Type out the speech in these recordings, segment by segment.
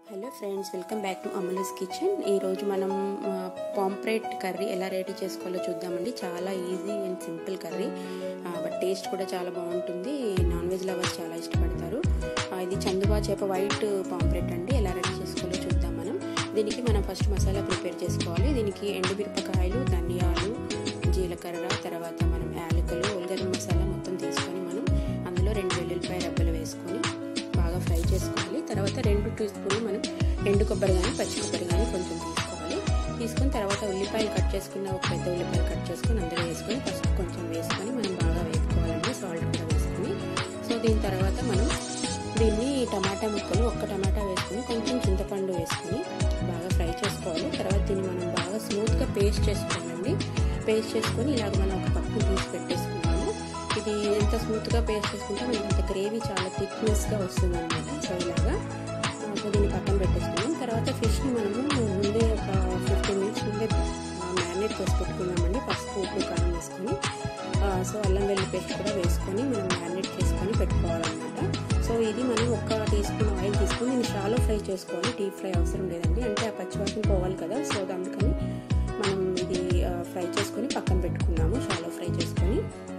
hello friends welcome back to Amala's kitchen ఈరోజు మనం pomfret curry ఎలా రెడీ చేసుకోవాలో చూద్దామండి చాలా easy and simple curry but taste కూడా చాలా బాగుంటుంది నాన్ వెజ్ లవర్స్ చాలా ఇష్టపడతారు ఆ, ఇది చందుబా చేప వైట్ పాంప్రేట్ అండి ఎలా రెడీ చేసుకోవాలో చూద్దాం మనం దీనికి మనం ఫస్ట్ మసాలా ప్రిపేర్ చేసుకోవాలి దీనికి ఎండుమిరపకాయలు ధనియాలు జీలకర్ర తర్వాత మనం యాలకులు ఉల్గరం మసాలా మొత్తం తీసుకొని మనం అందులో రెండు వెల్లుల్లిపాయ రబ్బలు వేసుకొని బాగా ఫ్రై చేసుకోవాలి తర్వాత రెండు టీ స్పూన్లు మనం ఎండు కొబ్బరి కానీ పచ్చి కొబ్బరి కానీ కొంచెం తీసుకోవాలి తీసుకుని తర్వాత ఉల్లిపాయలు కట్ చేసుకున్న ఒక పెద్ద ఉల్లిపాయలు కట్ చేసుకొని అందులో వేసుకొని పసుపు కొంచెం వేసుకొని మనం బాగా వేపుకోవాలండి సాల్ట్ కూడా వేసుకొని సో దీని తర్వాత మనం దీన్ని టమాటా ముక్కలు ఒక్క టమాటా వేసుకొని కొంచెం చింతపండు వేసుకొని బాగా ఫ్రై చేసుకోవాలి తర్వాత దీన్ని మనం బాగా స్మూత్గా పేస్ట్ చేసుకోవాలండి పేస్ట్ చేసుకొని ఇలాగ మనం ఒక పక్కన తీసి పెట్టేసుకున్నాము ఇది ఎంత స్మూత్గా పేస్ట్ చేసుకుంటే మనకి అంత గ్రేవీ చాలా థిక్నెస్గా వస్తుంది అనమాట సో ఇలాగా సో దీన్ని పక్కన పెట్టేసుకున్నాం తర్వాత ఫిష్ని మనము ముందే ఒక ఫిఫ్టీన్ మినిట్స్ ముందే మ్యారినేట్ చేసి పెట్టుకున్నామండి పసుపు ఉప్పు కారం వేసుకొని సో అల్లం వెల్లి పేస్ట్ కూడా వేసుకొని మనం మ్యారినేట్ చేసుకొని పెట్టుకోవాలన్నమాట సో ఇది మనం ఒక టీ స్పూన్ ఆయిల్ తీసుకొని దీన్ని షాలో ఫ్రై చేసుకోవాలి డీప్ ఫ్రై అవసరం లేదండి అంటే ఆ పచ్చివాసన పోవాలి కదా సో అందుకని మనం ఇది ఫ్రై చేసుకొని పక్కన పెట్టుకున్నాము షాలో ఫ్రై చేసుకొని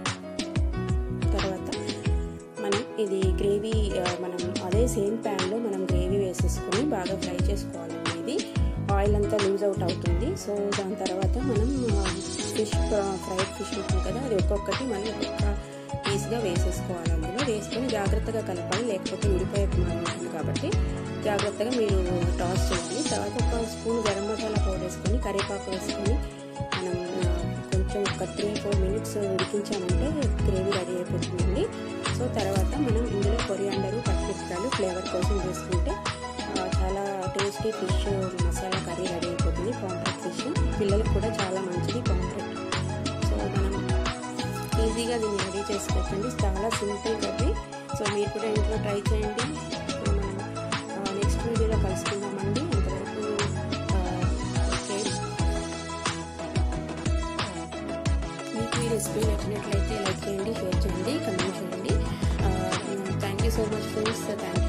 తర్వాత మనం ఇది గ్రేవీ మనం అదే సేమ్ ప్యాన్లో మనం గ్రేవీ వేసేసుకొని బాగా ఫ్రై చేసుకోవాలండి ఇది ఆయిల్ అంతా లూజ్ అవుట్ అవుతుంది సో దాని తర్వాత మనం ఫిష్ ఫ్రైడ్ ఫిష్ ఉంటుంది కదా అది ఒక్కొక్కటి మనం ఒక్కొక్క పీస్గా వేసేసుకోవాలి అందులో వేసుకొని జాగ్రత్తగా కలపాలి లేకపోతే ఉడిపోయే ప్రమాదం ఉంటుంది కాబట్టి జాగ్రత్తగా మీరు టాస్ చేయాలి తర్వాత ఒక స్పూన్ గరం మసాలా పౌడర్ వేసుకొని కరివేపాకు వేసుకొని మనం కొంచెం ఒక త్రీ ఫోర్ మినిట్స్ ఉడికించామంటే గ్రేవీ రెడీ అయిపోతుందండి సో తర్వాత మనం ఇందులో కొరియాండరు పచ్చిమిరపకాయలు ఫ్లేవర్ కోసం వేసుకుంటే చాలా tasty fish masala curry ready అయిపోతుంది పాంప్లెట్ ఫిష్ పిల్లలకు కూడా చాలా మంచిది పాంప్లెట్ సో మనం ఈజీగా దీన్ని రెడీ చేసుకోవచ్చండి చాలా సింపుల్ కర్రీ సో మీరు కూడా ఇంట్లో ట్రై చేయండి మనం నెక్స్ట్ వీడియోలో కలుసుకుందామండి అంతవరకు ఓకే మీకు ఈ రెసిపీ నచ్చినట్లయితే లైక్ చేయండి షేర్ చేయండి కమెంట్ చేయండి thank you so much friends thank